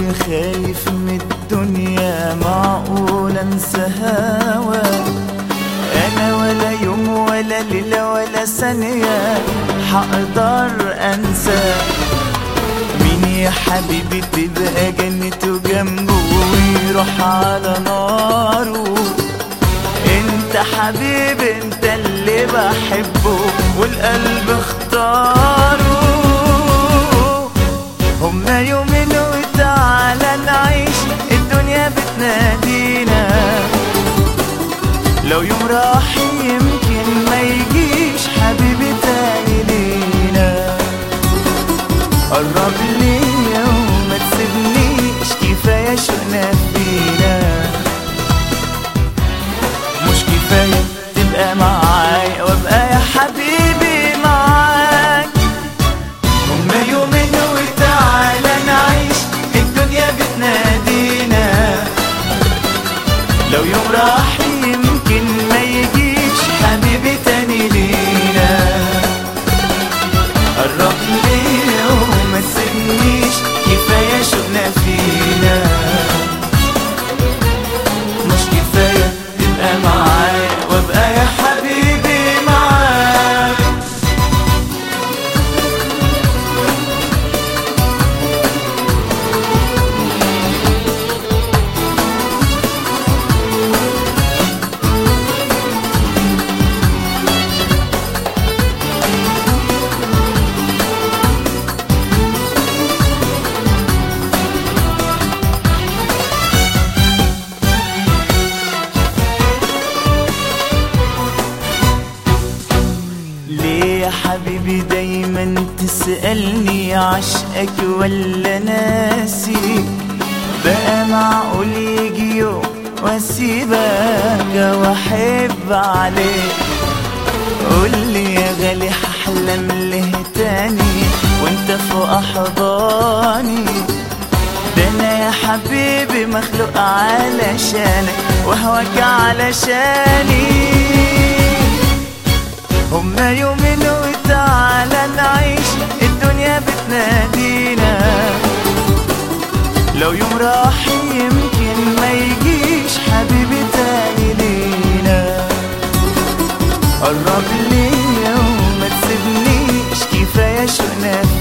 خايف من الدنيا معقول انسى هواك انا ولا يوم ولا ليلة ولا ثانية حقدر انسى مين يا حبيبي تبقى جنته جنبه ويروح على ناره انت حبيبي انت اللي بحبه والقلب اختاره هما يومين وتعالى نعيش الدنيا بتنادينا لو يوم راح يمكن ما يجيش حبيبي تاني لينا قرب ليا وما تسيبنيش كفاية شوقنا فينا مش كفاية تبقى معايا وابقى يا حبيبي معاك هما يومين وتعالى نعيش الدنيا بتنادينا لو يوم راح يمكن ما يجيش حبيبي تاني لينا قرب ليا وما تسيبنيش كفاية شوقنا فينا مش كفاية تبقى معايا وابقى يا حبيبي معاك ليه يا حبيبي دايما تسألني عشقك ولا ناسي بقى معقول يجي يوم واسيبك واحب عليك قولي يا غالي هحلم ليه تاني وانت فوق احضاني ده انا يا حبيبي مخلوق علشانك وهواك علشاني هما يومين وتعالى نعيش الدنيا بتنادينا لو يوم راح يمكن ما يجيش حبيبي تاني لينا قرب ليا وما تسيبنيش كفاية شوقنا